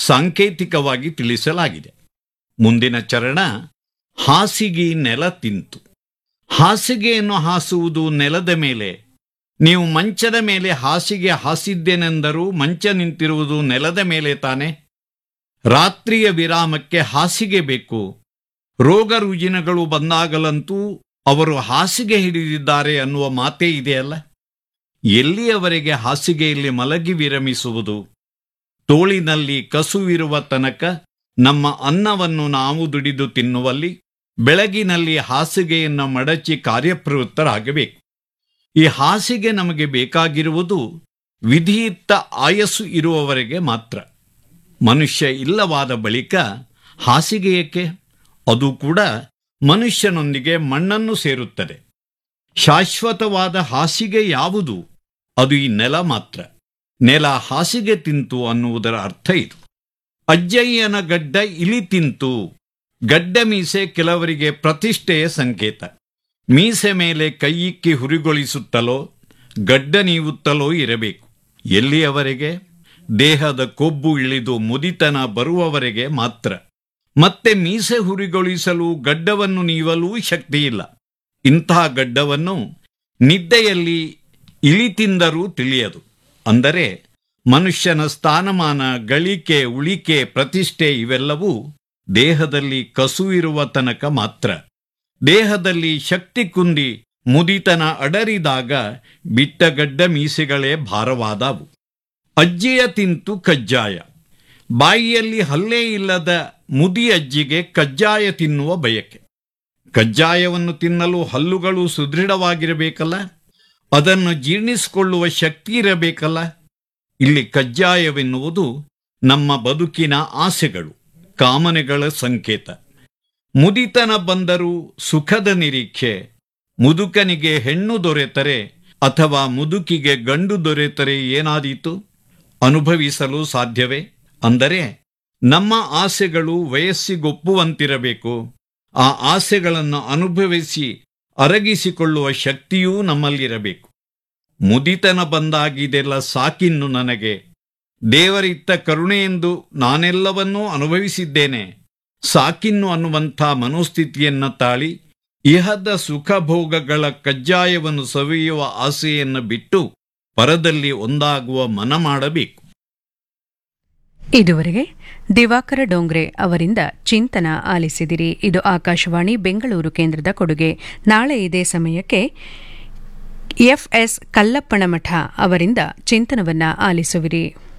ಸಾಂಕೇತಿಕವಾಗಿ ತಿಳಿಸಲಾಗಿದೆ ಮುಂದಿನ ಚರಣ ಹಾಸಿಗೆ ನೆಲ ತಿಂತು ಹಾಸಿಗೆಯನ್ನು ಹಾಸುವುದು ನೆಲದ ಮೇಲೆ ನೀವು ಮಂಚದ ಮೇಲೆ ಹಾಸಿಗೆ ಹಾಸಿದ್ದೇನೆಂದರೂ ಮಂಚ ನಿಂತಿರುವುದು ನೆಲದ ಮೇಲೆ ತಾನೆ ರಾತ್ರಿಯ ವಿರಾಮಕ್ಕೆ ಹಾಸಿಗೆ ಬೇಕು ರೋಗ ರುಜಿನಗಳು ಬಂದಾಗಲಂತೂ ಅವರು ಹಾಸಿಗೆ ಹಿಡಿದಿದ್ದಾರೆ ಅನ್ನುವ ಮಾತೇ ಇದೆಯಲ್ಲ ಎಲ್ಲಿಯವರೆಗೆ ಹಾಸಿಗೆಯಲ್ಲಿ ಮಲಗಿ ವಿರಮಿಸುವುದು ತೋಳಿನಲ್ಲಿ ಕಸುವಿರುವ ತನಕ ನಮ್ಮ ಅನ್ನವನ್ನು ನಾವು ದುಡಿದು ತಿನ್ನುವಲ್ಲಿ ಬೆಳಗಿನಲ್ಲಿ ಹಾಸಿಗೆಯನ್ನು ಮಡಚಿ ಕಾರ್ಯಪ್ರವೃತ್ತರಾಗಬೇಕು ಈ ಹಾಸಿಗೆ ನಮಗೆ ಬೇಕಾಗಿರುವುದು ವಿಧಿಯುಕ್ತ ಆಯಸ್ಸು ಇರುವವರೆಗೆ ಮಾತ್ರ ಮನುಷ್ಯ ಇಲ್ಲವಾದ ಬಳಿಕ ಹಾಸಿಗೆ ಏಕೆ ಅದು ಕೂಡ ಮನುಷ್ಯನೊಂದಿಗೆ ಮಣ್ಣನ್ನು ಸೇರುತ್ತದೆ ಶಾಶ್ವತವಾದ ಹಾಸಿಗೆ ಯಾವುದು ಅದು ಈ ನೆಲ ಮಾತ್ರ ನೆಲ ಹಾಸಿಗೆ ತಿಂತು ಅನ್ನುವುದರ ಅರ್ಥ ಇದು ಅಜ್ಜಯ್ಯನ ಗಡ್ಡ ಇಲಿ ತಿಂತು ಗಡ್ಡ ಮೀಸೆ ಕೆಲವರಿಗೆ ಪ್ರತಿಷ್ಠೆಯ ಸಂಕೇತ ಮೀಸೆ ಮೇಲೆ ಕೈಯಿಕ್ಕಿ ಹುರಿಗೊಳಿಸುತ್ತಲೋ ಗಡ್ಡ ನೀವುತ್ತಲೋ ಇರಬೇಕು ಎಲ್ಲಿಯವರೆಗೆ ದೇಹದ ಕೊಬ್ಬು ಇಳಿದು ಮುದಿತನ ಬರುವವರೆಗೆ ಮಾತ್ರ ಮತ್ತೆ ಮೀಸೆ ಹುರಿಗೊಳಿಸಲು ಗಡ್ಡವನ್ನು ನೀವಲೂ ಶಕ್ತಿಯಿಲ್ಲ ಇಂತಹ ಗಡ್ಡವನ್ನು ನಿದ್ದೆಯಲ್ಲಿ ಇಳಿ ತಿಂದರೂ ತಿಳಿಯದು ಅಂದರೆ ಮನುಷ್ಯನ ಸ್ಥಾನಮಾನ ಗಳಿಕೆ ಉಳಿಕೆ ಪ್ರತಿಷ್ಠೆ ಇವೆಲ್ಲವೂ ದೇಹದಲ್ಲಿ ಕಸು ಇರುವ ತನಕ ಮಾತ್ರ ದೇಹದಲ್ಲಿ ಶಕ್ತಿ ಕುಂದಿ ಮುದಿತನ ಅಡರಿದಾಗ ಬಿಟ್ಟಗಡ್ಡ ಮೀಸೆಗಳೇ ಭಾರವಾದವು ಅಜ್ಜಿಯ ತಿಂತು ಕಜ್ಜಾಯ ಬಾಯಿಯಲ್ಲಿ ಹಲ್ಲೆ ಇಲ್ಲದ ಮುದಿ ಅಜ್ಜಿಗೆ ಕಜ್ಜಾಯ ತಿನ್ನುವ ಬಯಕೆ ಕಜ್ಜಾಯವನ್ನು ತಿನ್ನಲು ಹಲ್ಲುಗಳು ಸುದೃಢವಾಗಿರಬೇಕಲ್ಲ ಅದನ್ನು ಜೀರ್ಣಿಸಿಕೊಳ್ಳುವ ಶಕ್ತಿ ಇರಬೇಕಲ್ಲ ಇಲ್ಲಿ ಕಜ್ಜಾಯವೆನ್ನುವುದು ನಮ್ಮ ಬದುಕಿನ ಆಸೆಗಳು ಕಾಮನೆಗಳ ಸಂಕೇತ ಮುದಿತನ ಬಂದರೂ ಸುಖದ ನಿರೀಕ್ಷೆ ಮುದುಕನಿಗೆ ಹೆಣ್ಣು ದೊರೆತರೆ ಅಥವಾ ಮುದುಕಿಗೆ ಗಂಡು ದೊರೆತರೆ ಏನಾದೀತು ಅನುಭವಿಸಲು ಸಾಧ್ಯವೇ ಅಂದರೆ ನಮ್ಮ ಆಸೆಗಳು ವಯಸ್ಸಿಗೊಪ್ಪುವಂತಿರಬೇಕು ಆ ಆಸೆಗಳನ್ನು ಅನುಭವಿಸಿ ಅರಗಿಸಿಕೊಳ್ಳುವ ಶಕ್ತಿಯೂ ನಮ್ಮಲ್ಲಿರಬೇಕು ಮುದಿತನ ಬಂದಾಗಿದೆಲ್ಲ ಸಾಕಿನ್ನು ನನಗೆ ದೇವರಿತ್ತ ಕರುಣೆಯೆಂದು ನಾನೆಲ್ಲವನ್ನೂ ಅನುಭವಿಸಿದ್ದೇನೆ ಸಾಕಿನ್ನು ಅನ್ನುವಂಥ ಮನೋಸ್ಥಿತಿಯನ್ನ ತಾಳಿ ಇಹದ ಸುಖ ಭೋಗಗಳ ಕಜ್ಜಾಯವನ್ನು ಸವಿಯುವ ಆಸೆಯನ್ನು ಬಿಟ್ಟು ಪರದಲ್ಲಿ ಒಂದಾಗುವ ಮನ ಮಾಡಬೇಕು ಇದುವರೆಗೆ ದಿವಾಕರ ಡೋಂಗ್ರೆ ಅವರಿಂದ ಚಿಂತನ ಆಲಿಸಿದಿರಿ ಇದು ಆಕಾಶವಾಣಿ ಬೆಂಗಳೂರು ಕೇಂದ್ರದ ಕೊಡುಗೆ ನಾಳೆ ಇದೇ ಸಮಯಕ್ಕೆ ಎಫ್ಎಸ್ ಕಲ್ಲಪ್ಪಣಮಠ ಅವರಿಂದ ಚಿಂತನವನ್ನ ಆಲಿಸುವಿರಿ